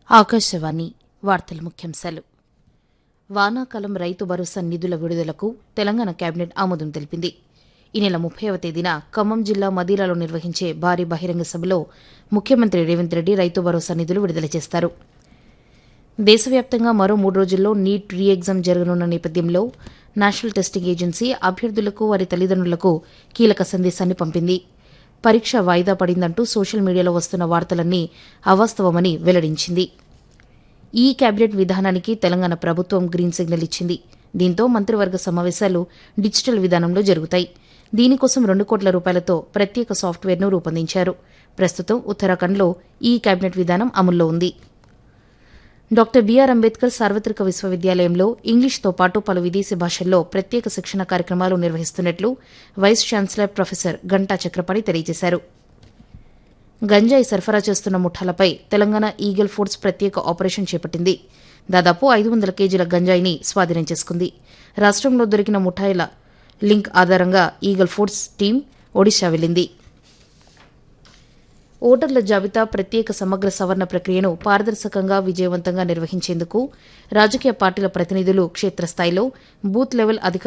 ఆకాశవాణి వార్తల ముఖ్యాంశాలు వానాకాలం రైతు భరోసా నిధుల విడుదలకు తెలంగాణ కేబినెట్ ఆమోదం తెలిపింది ఈ నెల ముప్పైవ తేదీన ఖమ్మం జిల్లా మదీరాలో నిర్వహించే భారీ బహిరంగ సభలో ముఖ్యమంత్రి రేవంత్ రెడ్డి రైతు భరోసా నిధులు విడుదల చేస్తారు దేశవ్యాప్తంగా మరో మూడు రోజుల్లో నీట్ రీ ఎగ్జామ్ జరగనున్న నేపథ్యంలో నేషనల్ టెస్టింగ్ ఏజెన్సీ అభ్యర్థులకు వారి తల్లిదండ్రులకు కీలక సందేశాన్ని పంపింది పరీక్ష వాయిదా పడిందంటూ సోషల్ మీడియాలో వస్తున్న వార్తలన్నీ అవాస్తవమని వెల్లడించింది ఈ కేబినెట్ విధానానికి తెలంగాణ ప్రభుత్వం గ్రీన్ సిగ్నల్ ఇచ్చింది దీంతో మంత్రివర్గ సమావేశాలు డిజిటల్ విధానంలో జరుగుతాయి దీనికోసం రెండు కోట్ల రూపాయలతో ప్రత్యేక సాఫ్ట్వేర్ను రూపొందించారు ప్రస్తుతం ఉత్తరాఖండ్లో ఈ కేబినెట్ విధానం అమల్లో ఉంది డాక్టర్ బీఆర్ అంబేద్కర్ సార్వత్రిక విశ్వవిద్యాలయంలో ఇంగ్లీష్తో పాటు పలు విదేశీ భాషల్లో ప్రత్యేక శిక్షణ కార్యక్రమాలు నిర్వహిస్తున్నట్లు vice chancellor professor Ganta Chakrapani తెలియజేశారు గంజాయి సరఫరా చేస్తున్న ముఠాలపై తెలంగాణ ఈగల్ ఫోర్స్ ప్రత్యేక ఆపరేషన్ చేపట్టింది దాదాపు ఐదు వందల కేజీల గంజాయిని స్వాధీనం చేసుకుంది రాష్ట్రంలో దొరికిన ముఠాయిల లింక్ ఆధారంగా ఈగల్ ఫోర్స్ టీం ఒడిశా వెళ్లింది ఓటర్ల జాబితా ప్రత్యేక సమగ్ర సవరణ ప్రక్రియను పారదర్శకంగా విజయవంతంగా నిర్వహించేందుకు రాజకీయ పార్టీల ప్రతినిధులు క్షేత్రస్థాయిలో బూత్ లెవెల్ అధికారులు